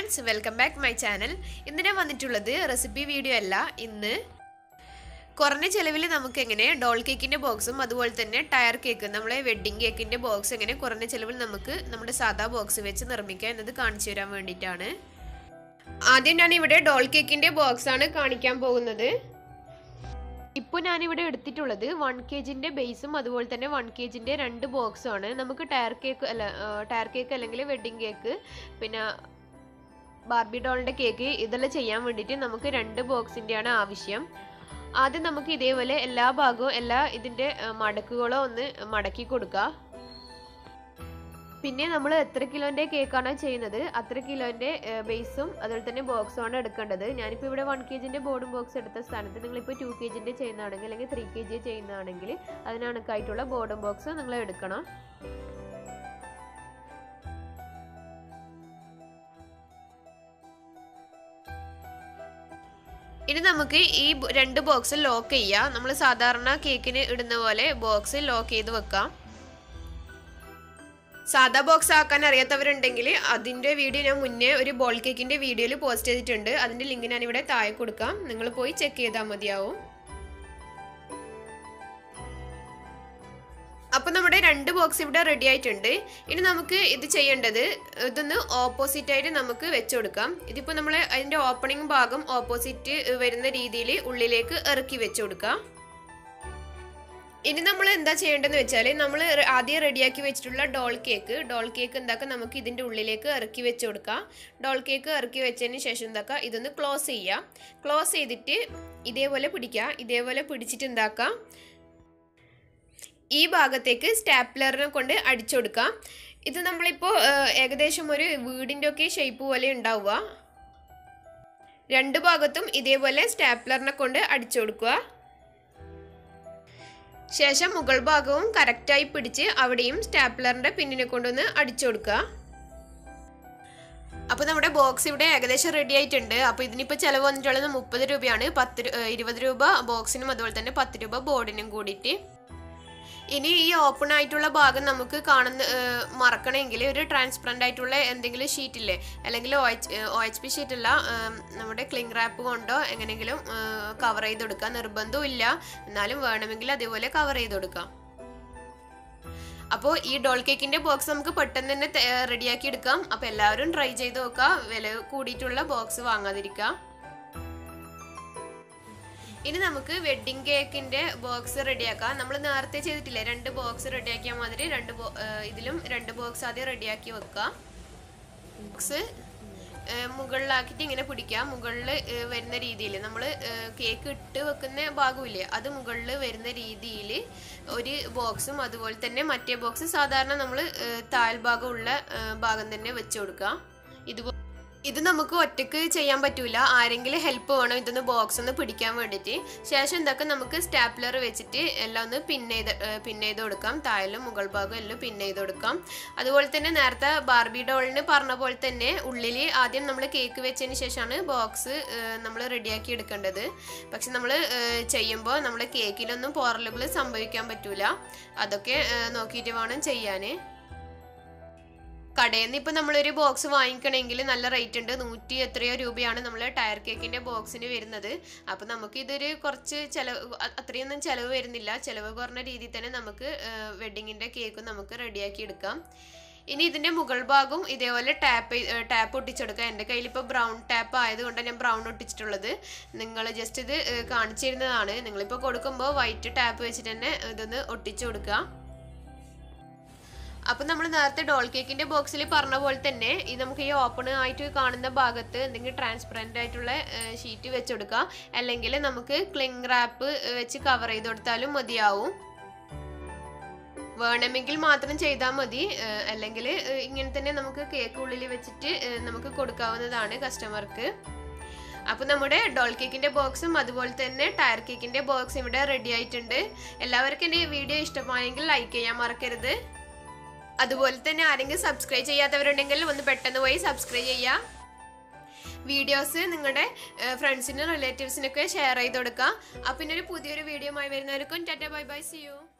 friends welcome back my channel ഇന്ന് ഞാൻ വന്നിട്ടുള്ളത് റെസിപ്പി വീഡിയോ അല്ല ഇന്ന് കുറഞ്ഞ ചിലവിൽ നമുക്ക് എങ്ങനെ ഡോൾ കേക്കിൻ്റെ ബോക്സും അതുപോലെ തന്നെ ടയർ കേക്ക് നമ്മളെ വെഡ്ഡിങ് കേക്കിൻ്റെ ബോക്സ് എങ്ങനെ കുറഞ്ഞ ചിലവിൽ നമുക്ക് നമ്മുടെ സാധാ ബോക്സ് വെച്ച് നിർമ്മിക്കാം എന്നത് കാണിച്ചു തരാൻ വേണ്ടിയിട്ടാണ് ആദ്യം ഞാൻ ഇവിടെ ഡോൾ കേക്കിൻ്റെ ബോക്സ് ആണ് കാണിക്കാൻ പോകുന്നത് ഇപ്പോൾ ഞാനിവിടെ എടുത്തിട്ടുള്ളത് വൺ കെ ജിൻ്റെ ബേസും അതുപോലെ തന്നെ വൺ കെ ജിൻ്റെ രണ്ട് ബോക്സും ആണ് നമുക്ക് ടയർ കേക്ക് അല്ല ടയർ കേക്ക് അല്ലെങ്കിൽ വെഡ്ഡിങ് കേക്ക് പിന്നെ ബാർബി ഡോളിൻ്റെ കേക്ക് ഇതെല്ലാം ചെയ്യാൻ വേണ്ടിയിട്ട് നമുക്ക് രണ്ട് ബോക്സിൻ്റെയാണ് ആവശ്യം ആദ്യം നമുക്ക് ഇതേപോലെ എല്ലാ ഭാഗവും എല്ലാ ഇതിൻ്റെ മടക്കുകളോ ഒന്ന് മടക്കി കൊടുക്കുക പിന്നെ നമ്മൾ എത്ര കിലോൻ്റെ കേക്കാണോ ചെയ്യുന്നത് അത്ര കിലോൻ്റെ ബേസും അതുപോലെ തന്നെ ബോക്സും ആണ് എടുക്കേണ്ടത് ഞാനിപ്പോൾ ഇവിടെ വൺ കെ ജിൻ്റെ ബോർഡും ബോക്സ് എടുത്ത സ്ഥാനത്ത് നിങ്ങളിപ്പോൾ ടു കെ ജിൻ്റെ ചെയ്യുന്നതാണെങ്കിൽ അല്ലെങ്കിൽ ത്രീ കെ ജി ചെയ്യുന്നതാണെങ്കിൽ അതിനണക്കായിട്ടുള്ള ബോർഡും ബോക്സ് നിങ്ങൾ എടുക്കണം ഇനി നമുക്ക് ഈ രണ്ട് ബോക്സ് ലോക്ക് ചെയ്യാം നമ്മൾ സാധാരണ കേക്കിന് ഇടുന്ന പോലെ ബോക്സ് ലോക്ക് ചെയ്ത് വെക്കാം സാധാ ബോക്സ് ആക്കാൻ അറിയാത്തവരുണ്ടെങ്കിൽ അതിൻ്റെ വീഡിയോ ഞാൻ മുന്നേ ഒരു ബോൾ കേക്കിൻ്റെ വീഡിയോയിൽ പോസ്റ്റ് ചെയ്തിട്ടുണ്ട് അതിൻ്റെ ലിങ്ക് ഞാൻ ഇവിടെ താഴെ കൊടുക്കാം നിങ്ങൾ പോയി ചെക്ക് ചെയ്താൽ മതിയാവും അപ്പോൾ നമ്മുടെ രണ്ട് ബോക്സ് ഇവിടെ റെഡി ആയിട്ടുണ്ട് ഇനി നമുക്ക് ഇത് ചെയ്യേണ്ടത് ഇതൊന്ന് ഓപ്പോസിറ്റ് ആയിട്ട് നമുക്ക് വെച്ചു കൊടുക്കാം ഇതിപ്പോൾ നമ്മൾ അതിൻ്റെ ഓപ്പണിംഗ് ഭാഗം ഓപ്പോസിറ്റ് വരുന്ന രീതിയിൽ ഉള്ളിലേക്ക് ഇറക്കി വെച്ചു കൊടുക്കാം ഇനി നമ്മൾ എന്താ ചെയ്യേണ്ടതെന്ന് വെച്ചാൽ നമ്മൾ ആദ്യം റെഡിയാക്കി വെച്ചിട്ടുള്ള ഡോൾ കേക്ക് ഡോൾ കേക്ക് എന്താക്കുക നമുക്ക് ഇതിൻ്റെ ഉള്ളിലേക്ക് ഇറക്കി വെച്ച് കൊടുക്കാം ഡോൾ കേക്ക് ഇറക്കി വെച്ചതിന് ശേഷം എന്താക്കുക ഇതൊന്ന് ക്ലോസ് ചെയ്യുക ക്ലോസ് ചെയ്തിട്ട് ഇതേപോലെ പിടിക്കുക ഇതേപോലെ പിടിച്ചിട്ട് എന്താക്കാം ഈ ഭാഗത്തേക്ക് സ്റ്റാപ്ലറിനെ കൊണ്ട് അടിച്ചു കൊടുക്കാം ഇത് നമ്മളിപ്പോൾ ഏകദേശം ഒരു വീടിൻ്റെ ഒക്കെ ഷേപ്പ് പോലെ ഉണ്ടാവുക രണ്ട് ഭാഗത്തും ഇതേപോലെ സ്റ്റാപ്ലറിനെ കൊണ്ട് അടിച്ചു കൊടുക്കുക ശേഷം മുകൾ ഭാഗവും കറക്റ്റായി പിടിച്ച് അവിടെയും സ്റ്റാപ്ലറിൻ്റെ പിന്നിനെ കൊണ്ടൊന്ന് അടിച്ചു കൊടുക്കുക അപ്പോൾ നമ്മുടെ ബോക്സ് ഇവിടെ ഏകദേശം റെഡി ആയിട്ടുണ്ട് അപ്പോൾ ഇതിനിപ്പോൾ ചിലവ് വന്നിട്ടുള്ളത് മുപ്പത് രൂപയാണ് പത്ത് ഇരുപത് രൂപ ബോക്സിനും അതുപോലെ തന്നെ പത്ത് രൂപ ബോർഡിനും കൂടിയിട്ട് ഇനി ഈ ഓപ്പൺ ആയിട്ടുള്ള ഭാഗം നമുക്ക് കാണുന്ന മറക്കണമെങ്കിൽ ഒരു ട്രാൻസ്പെറൻ്റ് ആയിട്ടുള്ള എന്തെങ്കിലും ഷീറ്റില്ലേ അല്ലെങ്കിൽ O H O H P ഷീറ്റല്ല നമ്മുടെ ക്ലിങ് റാപ്പ് കൊണ്ടോ എങ്ങനെയെങ്കിലും കവർ ചെയ്ത് കൊടുക്കാം നിർബന്ധവും ഇല്ല എന്നാലും വേണമെങ്കിൽ അതേപോലെ കവർ ചെയ്ത് കൊടുക്കാം അപ്പോൾ ഈ ഡോൾ കേക്കിൻ്റെ ബോക്സ് നമുക്ക് പെട്ടെന്ന് തന്നെ റെഡിയാക്കി എടുക്കാം അപ്പോൾ എല്ലാവരും ട്രൈ ചെയ്ത് നോക്കുക വില കൂടിയിട്ടുള്ള ബോക്സ് വാങ്ങാതിരിക്കുക ഇനി നമുക്ക് വെഡ്ഡിങ് കേക്കിന്റെ ബോക്സ് റെഡിയാക്കാം നമ്മൾ നേരത്തെ ചെയ്തിട്ടില്ലേ രണ്ട് ബോക്സ് റെഡിയാക്കിയ മാതിരി രണ്ട് ഇതിലും രണ്ട് ബോക്സ് ആദ്യം റെഡിയാക്കി വെക്കുക ബോക്സ് മുകളിലാക്കിയിട്ട് ഇങ്ങനെ പിടിക്കുക മുകളിൽ വരുന്ന രീതിയിൽ നമ്മൾ കേക്ക് ഇട്ട് വെക്കുന്ന ഭാഗമില്ലേ അത് മുകളിൽ വരുന്ന രീതിയിൽ ഒരു ബോക്സും അതുപോലെ തന്നെ മറ്റേ ബോക്സ് സാധാരണ നമ്മൾ താഴ്ഭാഗമുള്ള ഭാഗം തന്നെ വെച്ച് കൊടുക്കുക ഇതുപോലെ ഇത് നമുക്ക് ഒറ്റക്ക് ചെയ്യാൻ പറ്റൂല ആരെങ്കിലും ഹെൽപ്പ് വേണം ഇതൊന്ന് ബോക്സ് ഒന്ന് പിടിക്കാൻ വേണ്ടിയിട്ട് ശേഷം എന്തൊക്കെ നമുക്ക് സ്റ്റാപ്ലർ വെച്ചിട്ട് എല്ലാം ഒന്ന് പിൻ ചെയ്ത് പിൻ ചെയ്ത് കൊടുക്കാം താഴലും മുകൾ ഭാഗം എല്ലാം പിൻ ചെയ്ത് കൊടുക്കാം അതുപോലെ തന്നെ നേരത്തെ ബാർബി ഡോളിന് പറഞ്ഞ പോലെ തന്നെ ഉള്ളിൽ ആദ്യം നമ്മൾ കേക്ക് വെച്ചതിന് ശേഷമാണ് ബോക്സ് നമ്മൾ റെഡിയാക്കി എടുക്കേണ്ടത് പക്ഷെ നമ്മൾ ചെയ്യുമ്പോൾ നമ്മൾ കേക്കിലൊന്നും പോറലുകൾ സംഭവിക്കാൻ പറ്റൂല അതൊക്കെ നോക്കിയിട്ട് വേണം ചെയ്യാൻ കടയിൽ നിന്ന് ഇപ്പം നമ്മളൊരു ബോക്സ് വാങ്ങിക്കണമെങ്കിൽ നല്ല റേറ്റ് ഉണ്ട് നൂറ്റി എത്രയോ രൂപയാണ് നമ്മൾ ടയർ കേക്കിൻ്റെ ബോക്സിന് വരുന്നത് അപ്പം നമുക്ക് ഇതൊരു കുറച്ച് ചിലവ് അത്രയൊന്നും ചിലവ് വരുന്നില്ല ചിലവ് കുറഞ്ഞ രീതിയിൽ തന്നെ നമുക്ക് വെഡ്ഡിങ്ങിൻ്റെ കേക്ക് നമുക്ക് റെഡിയാക്കി എടുക്കാം ഇനി ഇതിൻ്റെ മുകൾ ഭാഗവും ഇതേപോലെ ടാപ്പ് ടാപ്പ് ഒട്ടിച്ചെടുക്കുക എൻ്റെ കയ്യിൽ ഇപ്പോൾ ബ്രൗൺ ടാപ്പ് ആയതുകൊണ്ടാണ് ഞാൻ ബ്രൗൺ ഒട്ടിച്ചിട്ടുള്ളത് നിങ്ങൾ ജസ്റ്റ് ഇത് കാണിച്ചു തരുന്നതാണ് നിങ്ങളിപ്പോൾ കൊടുക്കുമ്പോൾ വൈറ്റ് ടാപ്പ് വെച്ചിട്ട് തന്നെ ഇതൊന്ന് ഒട്ടിച്ചു കൊടുക്കുക അപ്പം നമ്മൾ നേരത്തെ ഡോൾ കേക്കിൻ്റെ ബോക്സിൽ പറഞ്ഞ പോലെ തന്നെ ഈ നമുക്ക് ഈ ഓപ്പൺ ആയിട്ട് കാണുന്ന ഭാഗത്ത് എന്തെങ്കിലും ട്രാൻസ്പെറൻ്റ് ആയിട്ടുള്ള ഷീറ്റ് വെച്ച് കൊടുക്കുക അല്ലെങ്കിൽ നമുക്ക് ക്ലിങ് റാപ്പ് വെച്ച് കവർ ചെയ്ത് കൊടുത്താലും മതിയാവും വേണമെങ്കിൽ മാത്രം ചെയ്താൽ മതി അല്ലെങ്കിൽ ഇങ്ങനെ തന്നെ നമുക്ക് കേക്ക് ഉള്ളിൽ വെച്ചിട്ട് നമുക്ക് കൊടുക്കാവുന്നതാണ് കസ്റ്റമർക്ക് അപ്പോൾ നമ്മുടെ ഡോൾ കേക്കിൻ്റെ ബോക്സും അതുപോലെ തന്നെ ടയർ കേക്കിൻ്റെ ബോക്സും ഇവിടെ റെഡി ആയിട്ടുണ്ട് എല്ലാവർക്കും എൻ്റെ വീഡിയോ ഇഷ്ടമായെങ്കിൽ ലൈക്ക് ചെയ്യാൻ മറക്കരുത് അതുപോലെ തന്നെ ആരെങ്കിലും സബ്സ്ക്രൈബ് ചെയ്യാത്തവരുണ്ടെങ്കിൽ ഒന്ന് പെട്ടെന്ന് പോയി സബ്സ്ക്രൈബ് ചെയ്യുക വീഡിയോസ് നിങ്ങളുടെ ഫ്രണ്ട്സിനും റിലേറ്റീവ്സിനൊക്കെ ഷെയർ ചെയ്ത് കൊടുക്കുക അപ്പം പിന്നെ ഒരു പുതിയൊരു വീഡിയോ ആയി വരുന്നവർക്കും tata bye bye see U